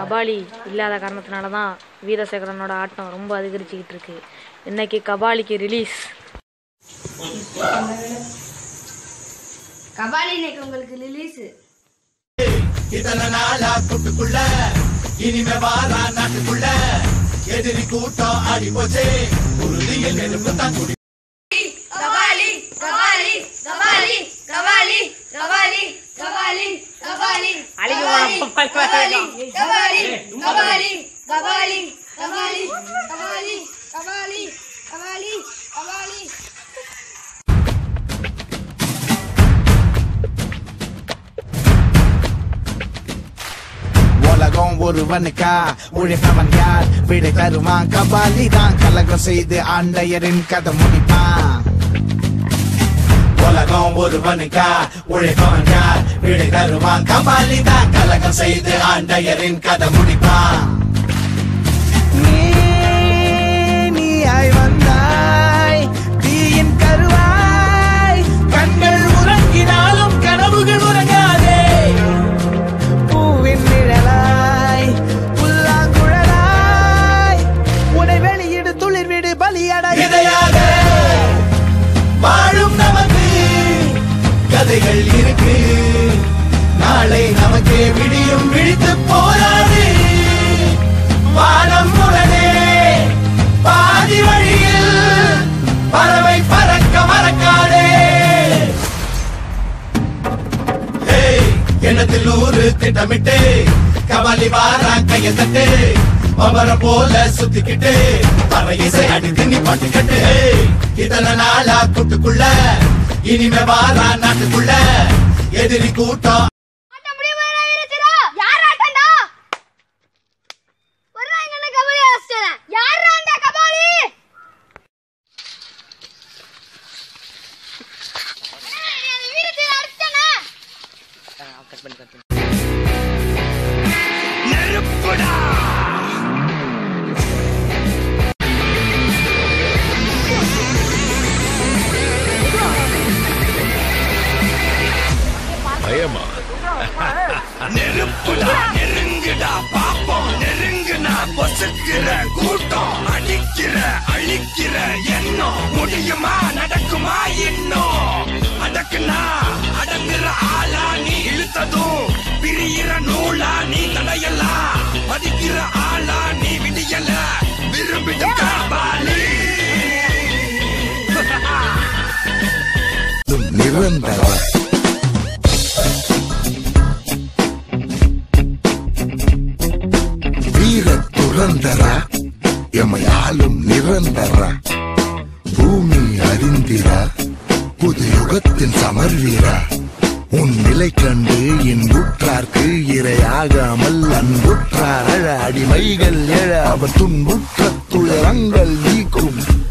கபாலி இல்லாத காரணத்தினால தான் வீரசேகரனோட ஆட்டம் ரொம்ப அதிகரிச்சுக்கிட்டு இருக்கு இன்னைக்கு கபாலிக்கு ரிலீஸ் கபாலி இன்னைக்கு உங்களுக்கு ரிலீஸ் இத்தனை நாளா கூட்டுக்குள்ள இனிமே வாரா நாட்டுக்குள்ள எதிரி கூட்டம் ஆடி போச்சே உறுதியில் நெருப்பு தான் குடி கபாலி கபாலி கபாலி கபாலி கபாலி கபாலி கபாலி அழிவு கபாலி வனம் கபாலி கபாலி கபாலி கபாலி கபாலி கபாலி கபாலி கபாலி கபாலி உலகம் ஒருவனுக்கா உழைப்பவன் யார் விடை தருவான் கபாலி தான் கலகம் செய்து ஆண்டையரின் கதை முடிப்பான் உலகம் ஒருவனுக்கா உழைப்பவன் யார் விடை தருவான் கபாலி தான் கலகம் செய்து ஆண்டையரின் கதை முடிப்பான் நீ நீயாய் வந்தாய் தீயின் கருவாய் கண்கள் உறங்கினாலும் கனவுகள் உறங்காதே பூவின் நிழலாய் புல்லாங்குழலாய் உனை வெளியிடு துளிர் விடு பலியட இதையாக வாழும் நமக்கு கதைகள் இருக்கு நாளை நமக்கே விடியும் விழித்து போராடு வானம் உடனே பாதி வழியில் பறவை பறக்க மறக்காதே ஏய், எண்ணத்தில் நூறு திட்டமிட்டு கபாலி வாரா கைய தட்டு மமர போல சுத்திக்கிட்டு பற இசை அடித்து நீ பாட்டுக்கட்டு ஏய், இத்தனை நாளா கூட்டுக்குள்ள இனிமே வாரா நாட்டுக்குள்ள எதிரி கூட்டம் ஆட்டம் முடிய போறா வீரச்சரா யார் ஆட்டம்டா ஒரு நாள் என்ன கபாலி அடிச்சேன் யார் அந்த கபாலி வீரச்சரா அடிச்சேனா பயமா நெருப்புடா நெருங்குடா பாப்போம் நெருங்குனா பொசுக்கிற கூட்டம் அடிக்கிற அழிக்கிற எண்ணம் முடியுமா நடக்குமா இன்னும் அடக்குனா அடங்குற ஆளா நீ இழுத்ததும் பிரியிற நூலா நீ தடையலாம் மதிக்கிற ஆளா நீ விடியல விரும்பிடும் காபாலி நிரந்தர வீர துரந்தர எமையாலும் நிரந்தர பூமி அறிந்திர புது யுகத்தின் சமர்வீர உன் நிலை கண்டு இன்புற்றார்க்கு இரையாகாமல் அன்புற்றார் அழ அடிமைகள் எழ அவர் துன்புற்ற துயரங்கள் நீக்கும்